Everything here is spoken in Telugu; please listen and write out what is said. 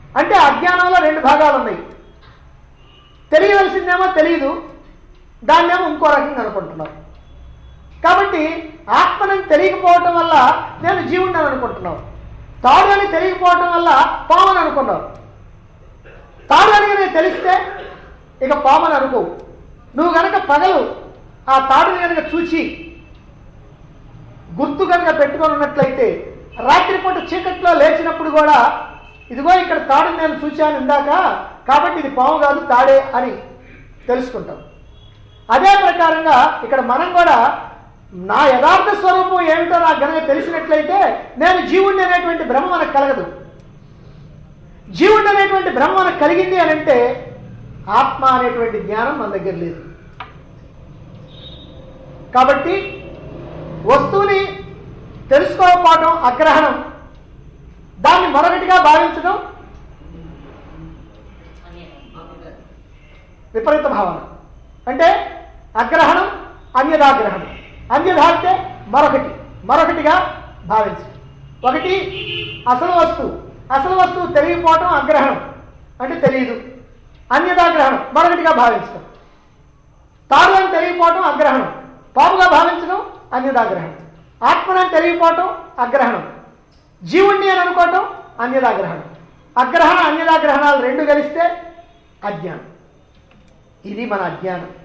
అంటే అజ్ఞానంలో రెండు భాగాలు ఉన్నాయి తెలియవలసిందేమో తెలియదు దాన్నేమో ఇంకో రకంగా అనుకుంటున్నావు కాబట్టి ఆత్మని తెలియకపోవటం వల్ల నేను జీవుడిని అనుకుంటున్నావు తాడు అని తెలియకపోవటం వల్ల పామని అనుకున్నావు తాడు అని కనుక తెలిస్తే ఇక పామని అనుకో నువ్వు గనక పగలు ఆ తాడుని కనుక చూచి గుర్తు కనుక పెట్టుకొని ఉన్నట్లయితే రాత్రిపూట చీకట్లో లేచినప్పుడు కూడా ఇదిగో ఇక్కడ తాడుని నేను చూశాను ఇందాక కాబట్టి ఇది పాము కాదు తాడే అని తెలుసుకుంటాం అదే ప్రకారంగా ఇక్కడ మనం కూడా నా యథార్థ స్వరూపం ఏమిటో నాకు గనక తెలిసినట్లయితే నేను జీవుణ్ణి అనేటువంటి భ్రమ మనకు కలగదు జీవుడు అనేటువంటి భ్రమ మనకు కలిగింది అని అంటే ఆత్మ అనేటువంటి జ్ఞానం మన దగ్గర లేదు కాబట్టి వస్తువుని తెలుసుకోకపోవడం అగ్రహణం దాన్ని మరొకటిగా భావించడం విపరీత భావన అంటే అగ్రహణం అన్యదాగ్రహణం అన్యథా అంటే మరొకటి మరొకటిగా భావించడం ఒకటి అసలు వస్తువు అసలు వస్తువు తెలియకపోవటం అగ్రహణం అంటే తెలియదు అన్యదాగ్రహణం మరొకటిగా భావించడం తాడు అని తెలియకపోవటం అగ్రహణం పాముగా భావించడం అన్యదాగ్రహణం ఆత్మనని తెలియకపోవటం అగ్రహణం జీవుణ్ణి అని అనుకోవటం అన్యదాగ్రహణం అగ్రహణ అన్యదాగ్రహణాలు రెండు కలిస్తే అజ్ఞానం ఇది మన అజ్ఞానం